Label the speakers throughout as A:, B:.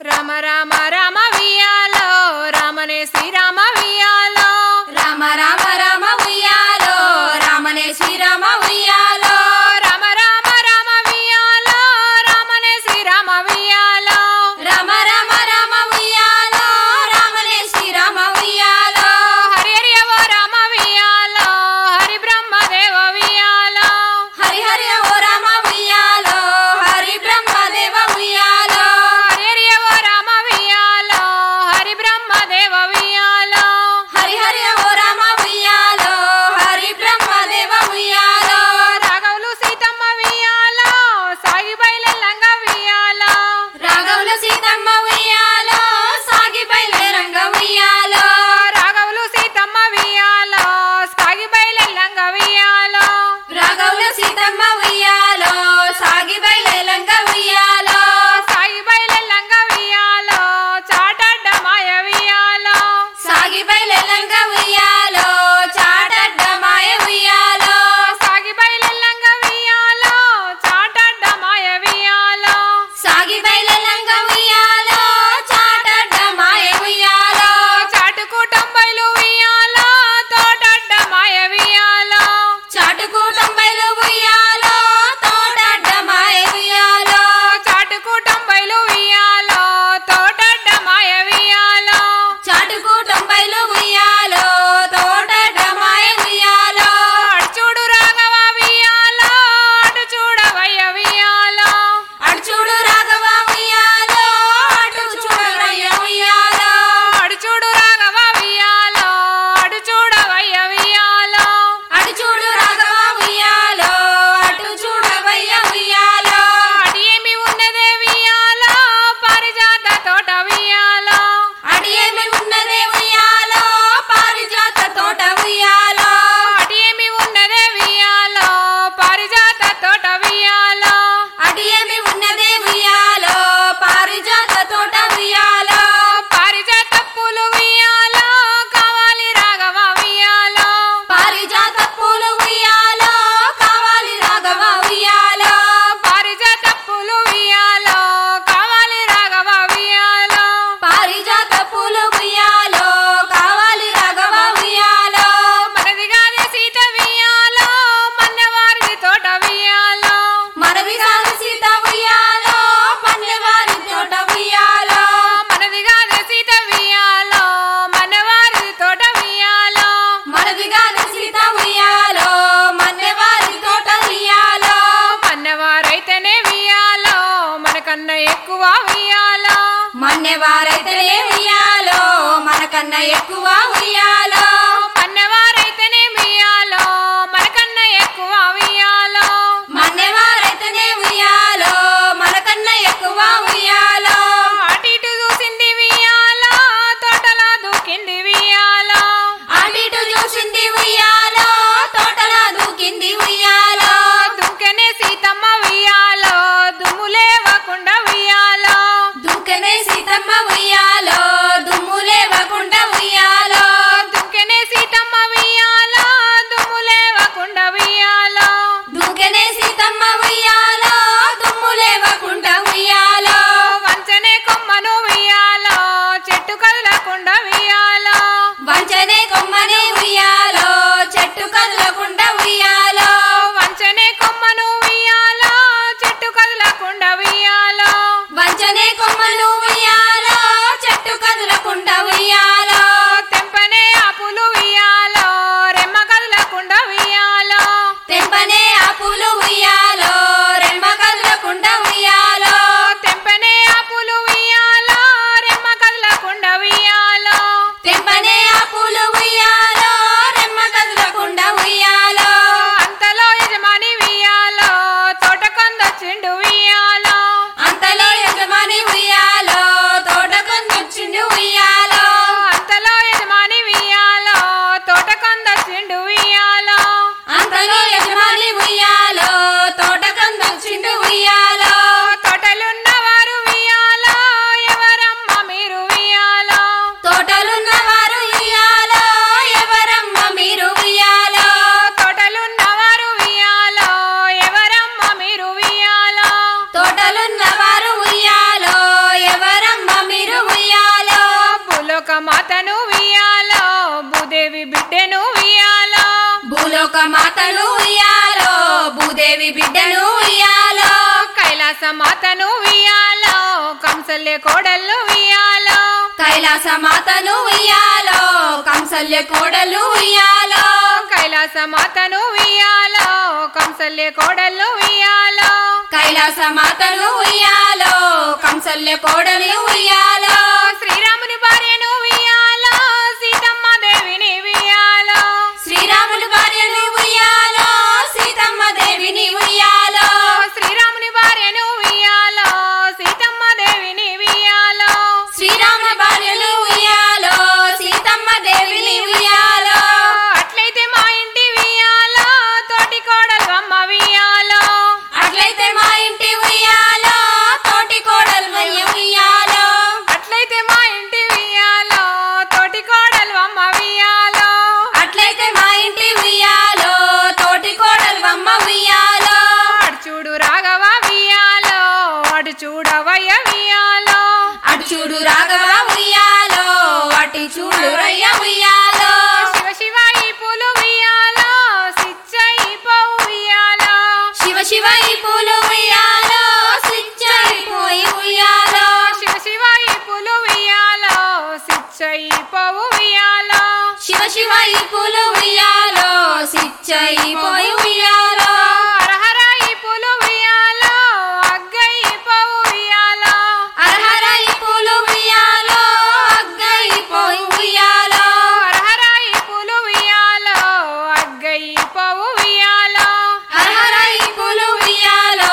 A: రామ రామ రామ వియాలో రామనే శ్రీరామ వియాలో
B: రామ రామ రామ ఉయ్యాలో రామనే శ్రీరామ ఉయ్యాలో
A: రామ రామ రామ వియాలో రామనే శ్రీరామ వియాలో
B: రామ రామ రామ ఉయ్యాలో రామనే శ్రీరామ ఉయ్యాలో
A: హరి హరి ఓ రామ వియాలో హరి బ్రహ్మదేవ వియాలో
B: హరి హరి ఓ రామ ఉయ్యాలో హరి బ్రహ్మదేవ ఉయ్యాలో
A: హరి హరి ఓ రామ వియాలో హరి బ్రహ్మదేవ వియాలో
B: హరి హరి ఓ రామ ఉయ్యాలో హరి బ్రహ్మదేవ ఉయ్యాలో
A: రాఘవులు సీతమ్మ వియాలో సాగి బయలెల్లంగా వియాలో
B: రాఘవుల సీతమ్మ ఉయ్యాలో సాగి బయలుదేరంగ ఉయ్యాలో
A: రాఘవులు సీతమ్మ వియాలో సాగి బయలెల్లంగా వియాలో
B: రాఘవుల సీతమ్మ ఉయ్యాలో సాగి బయలుదేరంగ ఉయ్యాలో
A: సాగి బయలెల్లంగా వియాలో చాటడ్డ మాయ వియాలో
B: సాగి బయలుదేరంగ ఉయ్యాలో చాటడ్డ మాయ ఉయ్యాలో
A: సాగి బయలెల్లంగా వియాలో చాటడ్డ మాయ వియాలో
B: సాగి బయలుదేరంగ ఉయ్యాలో చాటడ్డ మాయ ఉయ్యాలో
A: చాటుకు తొంభైలు వియాలో తోటడ్డ మాయ వియాలో
B: చాటుకు తొంభైలు ఉయ్యాలో తోటడ్డ మాయ ఉయ్యాలో
A: చాటుకు తొంభైలు వియాలో తోటడ్డ మాయ వియాలో
B: చాటుకు తొంభైలు ఉయ్యాలో తోటడ్డ మాయ ఉయ్యాలో
A: అటు చూడు రాఘవ వియాలో అటు చూడవయ్య వియాలో
B: అటు చూడు రాఘవ ఉయ్యాలో అటు చూడవయ్య ఉయ్యాలో
A: అటు చూడు రాఘవ వియాలో అటు చూడవయ్య వియాలో
B: అటు చూడు రాఘవ ఉయ్యాలో అటు చూడవయ్య ఉయ్యాలో
A: అటు ఏమి ఉన్నదే వియాలో పారిజాత తోట వియాలో
B: అటు ఏమి ఉన్నదే ఉయ్యాలో పారిజాత తోట ఉయ్యాలో
A: అటు ఏమి ఉన్నదే వియాలో పారిజాత తోట వియాలో
B: అటు ఏమి ఉన్నదే ఉయ్యాలో పారిజాత తోట ఉయ్యాలో
A: పారిజాత పూలు వియాలో కావాలి రాఘవ వియాలో
B: పారిజాత పూలు ఉయ్యాలో కావాలి రాఘవ ఉయ్యాలో
A: పారిజాత పూలు వియాలో కావాలి రాఘవ వియాలో
B: పారిజాత పూలు ఉయ్యాలో కావాలి రాఘవ ఉయ్యాలో
A: మనది కాదే సీత వియాలో మన్నవారిది తోట వియాలో
B: మనవి కాదు సీత ఉయ్యాలో పన్నెవారి తోట ఉయ్యాలో
A: మనది కాదే సీత వియాలో మన్నవారిది తోట వియాలో
B: మనవి కాదు సీత ఉయ్యాలో మన్నెవారి తోట ఉయ్యాలో
A: మన్నవారైతేనే వియాలో మనకన్నా ఎక్కువ వియాలో
B: మన్నెవారైతేనే ఉయ్యాలో మనకన్నా ఎక్కువ ఉయ్యాలో
A: మన్నవారైతేనే వియాలో మనకన్నా ఎక్కువ వియాలో
B: మన్నెవారైతేనే ఉయ్యాలో మనకన్నా ఎక్కువ ఉయ్యాలో
A: అటు ఇటు చూసింది వియాలో తోటలో దూకింది వియాలో
B: అటు ఇటు చూసింది ఉయ్యాలో తోటలా దూకింది ఉయ్యాలో
A: దుంకెనే సీతమ్మ వియాలో దుమ్ము లేవకుండా వియాలో
B: దుంకనే సీతమ్మ ఉయ్యాలో దుమ్ము లేవకుండా ఉయ్యాలో
A: దుంకెనే
B: దేవి బిడ్డను ఉయ్యాలో
A: కైలాస మాతను వియాలో కంసల్య కోడళ్ళు వియాలో
B: కైలాస మాతను ఉయ్యాలో కంసల్య కోడలు ఉయ్యాలో
A: కైలాస మాతను వియాలో కంసల్య కోడళ్ళు వియాలో
B: కైలాస మాతను ఉయ్యాలో కంసల్య కోడలు ఉయ్యాలో
A: శ్రీరాముని భార్యను వియాలో సీతమ్మ దేవిని వియాలో
B: శ్రీరాముని భార్యను ఉయ్యాలో సీతమ్మ దేవిని ఉయ్యాలో
A: శ్రీరాముని భార్యను వియాలో సీతమ్మ దేవిని వియాలో
B: శ్రీరాముని భార్యను ఉయ్యాలో సీతమ్మ దేవిని ఉయ్యాలో
A: అట్లయితే మా ఇంటి వియాలో తోటి కోడలు అమ్మ వియాలో
B: అట్లయితే మా ఇంటి ఉయ్యాలో తోటి కోడలు వయ్య ఉయ్యాలో
A: అట్లయితే మా ఇంటి వియాలో తోటి కోడలు అమ్మ వియాలో
B: అట్లయితే మా ఇంటి ఉయ్యాలో తోటి కోడలు అమ్మ ఉయ్యాలో
A: అటు చూడు రాఘవ వియాలో అటు చూడవయ్య వియాలో
B: అటు చూడు రాఘవ ఉయ్యాలో అటు చూడు రయ్య ఉయ్యాలో
A: శివ శివ ఈ పూలు వియాలో సిచ్చ ఈ పోవు వియాలో
B: శివ శివ ఈ పూలు ఉయ్యాలో సిచ్చైపోయి ఉయ్యాలో
A: శివ శివ ఈ పూలు వియాలో సిచ్చ ఈ పోవు వియాలో
B: శివ శివ ఈ పూలు ఉయ్యాలో సిచ్చైపోయి ఉయ్యాలో
A: హరహర ఈ పూలు వియాలో అగ్గ ఈ పోవు వియాలో
B: అర్హర ఈ పూలు ఉయ్యాలో అగ్గైపోయి ఉయ్యాలో
A: హరహర ఈ పూలు వియాలో అగ్గ ఈ పోవు వియాలో
B: అర్హర ఈ పూలు ఉయ్యాలో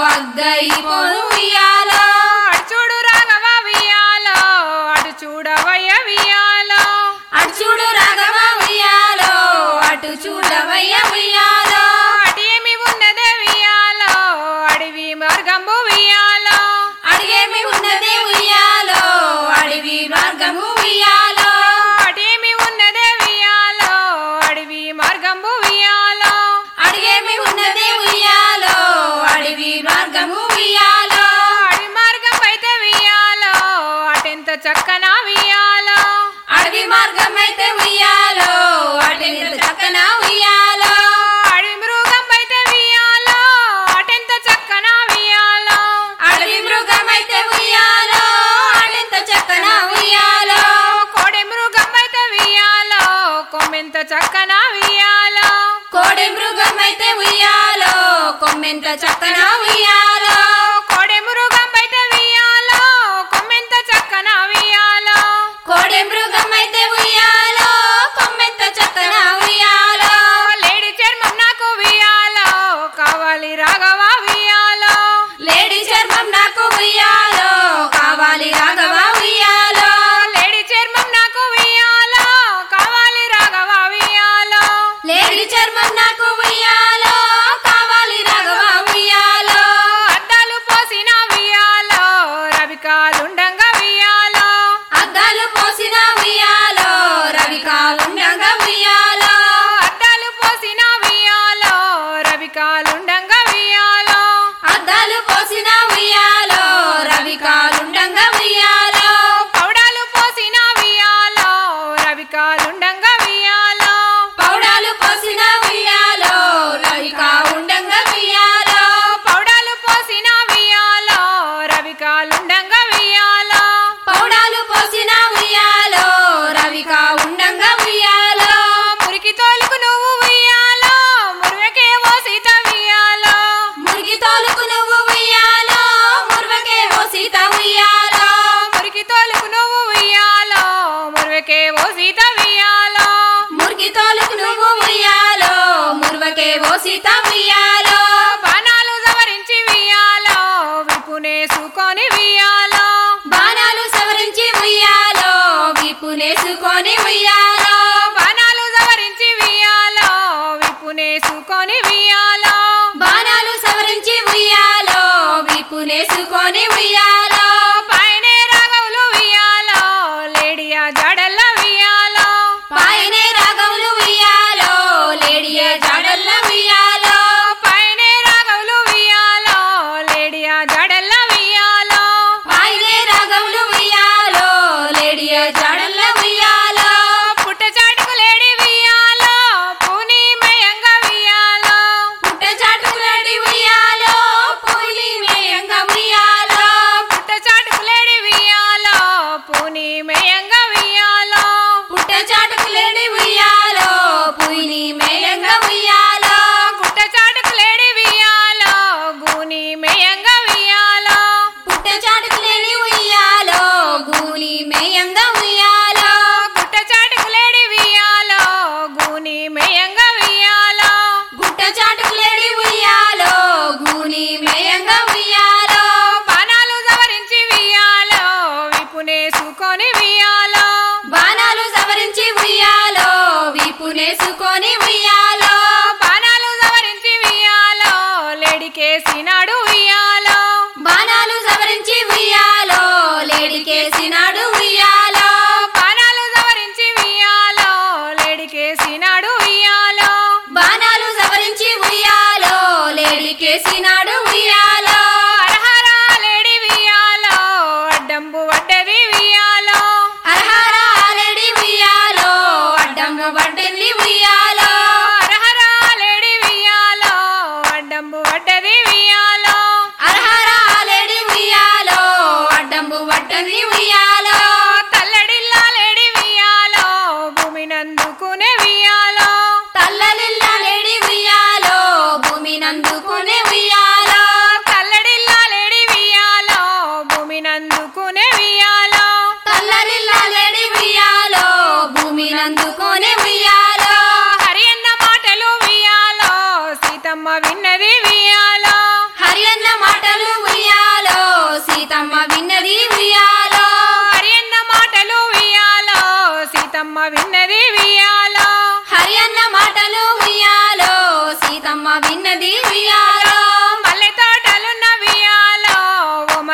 B: అగ్గైపోయి ఉయ్యాలో
A: అటు చూడు రాఘవ వియాలో అటు చూడవయ్య వియాలో
B: అటు చూడు రాఘవ ఉయ్యాలో అటు చూడవయ్య ఉయ్యాలో
A: అటు ఏమి ఉన్నదే వియాలో అడవి మార్గంబు వియాలో
B: అడిగేమి ఉన్నదే ఉయ్యాలో అడవి మార్గము ఉయ్యాలో
A: అటేమి ఉన్నదే వియాలో అడవి మార్గంబు వియాలో
B: అడిగేమి ఉన్నదే ఉయ్యాలో అడవి మార్గము ఉయ్యాలో
A: అడవి మార్గం అయితే వియాలో అటెంత చక్కన వియాలో
B: అడవి మార్గం అయితే ఉయ్యాలో అటెంత చక్కన ఉయ్యాలో
A: అడవి మృగం అయితే వియాలో అటెంత చక్కన వియాలో
B: అడవి మృగం అయితే ఉయ్యాలో అటెంత చక్కన ఉయ్యాలో
A: కోడె మృగం అయితే వియాలో కొమ్మెంత చక్కన వియాలో
B: కోడి మృగం అయితే ఉయ్యాలో కొమ్మెంత చక్కన ఉయ్యాలో
A: కోడె మృగం అయితే వియాలో కొమ్మెంత చక్కన వియాలో
B: కోడి మృగం అయితే ఉయ్యాలో కొమ్మెంత చక్కన ఉయ్యాలో
A: లేడి చర్మం నాకు వియాలో కావాలి రాఘవ వియాలో
B: లేడీ చర్మం నాకు ఉయ్యాలో కావాలి రాఘవ ఉయ్యాలో
A: లేడి చర్మం నాకు వియాలో కావాలి రాఘవ వియాలో
B: లేడీ చర్మం నాకు ఉయ్యాలో కావాలి రాఘవ ఉయ్యాలో
A: అద్దాలు పోసిన వియాలో రవికాలుండంగా వియాలో
B: అద్దాలు పోసిన ఉయ్యాలో రవి కాలుండగా ఉయ్యాలో
A: అద్దాలు పోసిన వియాలో రవికాలుండంగా వియాలో
B: అద్దాలు పోసిన ఉయ్యాలో రవి కాలుండగా ఉయ్యాలో
A: పౌడాలు పోసిన వియాలో రవికాలుండంగా వియాలో
B: పౌడాలు పోసిన ఉయ్యాలో రవి కాలుండగా ఉయ్యాలో
A: పౌడాలు పోసిన వియాలో రవికాలుండంగా వియాలో
B: పౌడాలు పోసిన ఉయ్యాలో రవి కాలుండగా ఉయ్యాలో
A: మురికి తోలుకు నువ్వు వియాలో మురువకే ఓ సీత వియాలో
B: మురికి తోలుకు నువ్వు ఉయ్యాలో ముర్వకే ఓ సీత ఉయ్యాలో
A: మురికి తోలుకు నువ్వు వియాలో మురువకే ఓ సీత వియాలో
B: మురికి తోలుకు నువ్వు ఉయ్యాలో ముర్వకే ఓ సీత ఉయ్యాలో
A: బాణాలు సవరించి వియాలో విపునేసుకొని వియాలో
B: బాణాలు సవరించి ఉయ్యాలో విప్పునేసుకొని ఉయ్యాలో
A: బాణాలు సవరించి వియాలో విపునేసుకొని వియాలో
B: బాణాలు సవరించి ఉయ్యాలో విప్పునేసుకొని ఉయ్యాలో
A: పైనే రాగవులు వియాలో లేడియా జడల్ల వియాలో
B: పాయనే రాగవులు ఉయ్యాలో లేడియ జాడల్ల ఉయ్యాలో
A: పైనే రాగవులు వియాలో లేడియా జడల్ల వియాలో
B: పాయనే రాగవులు ఉయ్యాలో లేడియ జాడల్ల ఉయ్యాలో
A: పుట్ట చాటుకు లేడి వియాలో పూనీమయంగా వియాలో
B: పుట్ట చాటుకు లేడి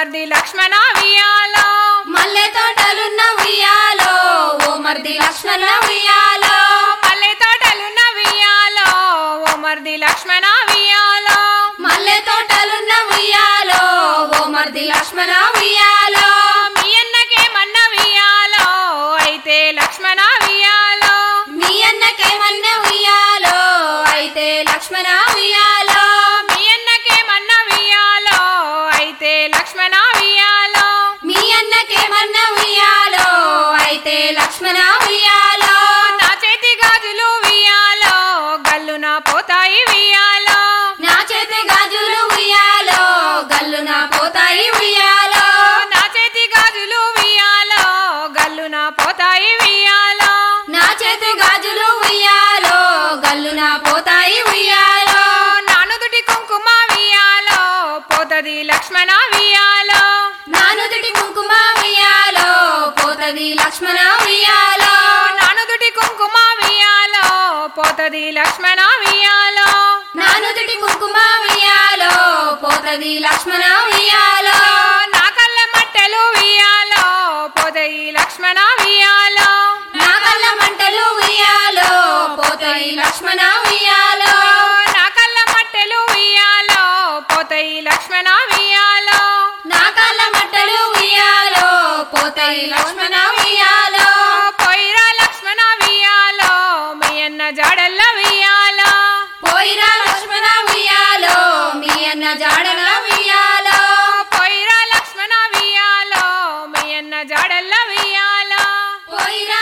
A: మర్ది లక్ష్మణ వియాలో
B: మల్లె తోటలున్న ఉయ్యాలో ఓ మర్ది లక్ష్మణ ఉయ్యాలో
A: మల్లె తోటలున్న వియాలో ఓ మర్ది లక్ష్మణ వియాలో
B: మల్లె తోటలున్న ఉయ్యాలో ఓ మర్ది లక్ష్మణ ఉయ్యాలో
A: మీ అన్నకేమన్న వియాలో అయితే లక్ష్మణ వియాలో
B: మీ అన్నకేమన్న ఉయ్యాలో అయితే లక్ష్మణ ఉయ్యాలో
A: మీ అన్నకేమన్న వియాలో అయితే లక్ష్మణ వియాలో
B: మీ అన్నకేమన్న ఉయ్యాలో అయితే లక్ష్మణ ఉయ్యాలో
A: నా చేతి గాజులు వియాలో గల్లున పోతాయి వియాలో
B: నా చేతి గాజులు ఉయ్యాలో గల్లున పోతాయి ఉయ్యాలో
A: నా చేతి గాజులు వియాలో గల్లున పోతాయి వియాలో
B: నా చేతి గాజులు ఉయ్యాలో గల్లున పోతాయి ఉయ్యాలో
A: నానుదుటి కుంకుమ వియాలో పోతది లక్ష్మణ వియాలో
B: నానుదుటి కుంకుమ ఉయ్యాలో పోతది లక్ష్మణ ఉయ్యాలో
A: నానుదుటి కుంకుమ వియాలో పోతది లక్ష్మణ వియాలో
B: నానుదుటి కుంకుమ ఉయ్యాలో పోతది లక్ష్మణ ఉయ్యాలో
A: నా కళ్ళ మట్టెలు వియాలో పోతయి లక్ష్మణ వియాలో
B: నా కళ్ళ మంటలు ఉయ్యాలో పోతది లక్ష్మణ ఉయ్యాలో
A: నా కళ్ళ మట్టెలు వియాలో పోతయి లక్ష్మణ వియాలో
B: నా కళ్ళ మంటలు ఉయ్యాలో పోతది లక్ష్మణ ఉయ్యాలో
A: పోయిరా లక్ష్మణ వియాలో మీ అన్న జాడల్ల వియాలో
B: పోయిరా లక్ష్మణ ఉయ్యాలో మీ అన్న జాడల ఉయ్యాలో
A: పోయిరా లక్ష్మణ వియాలో మీ అన్న జాడల్ల వియాలో
B: పోయిరా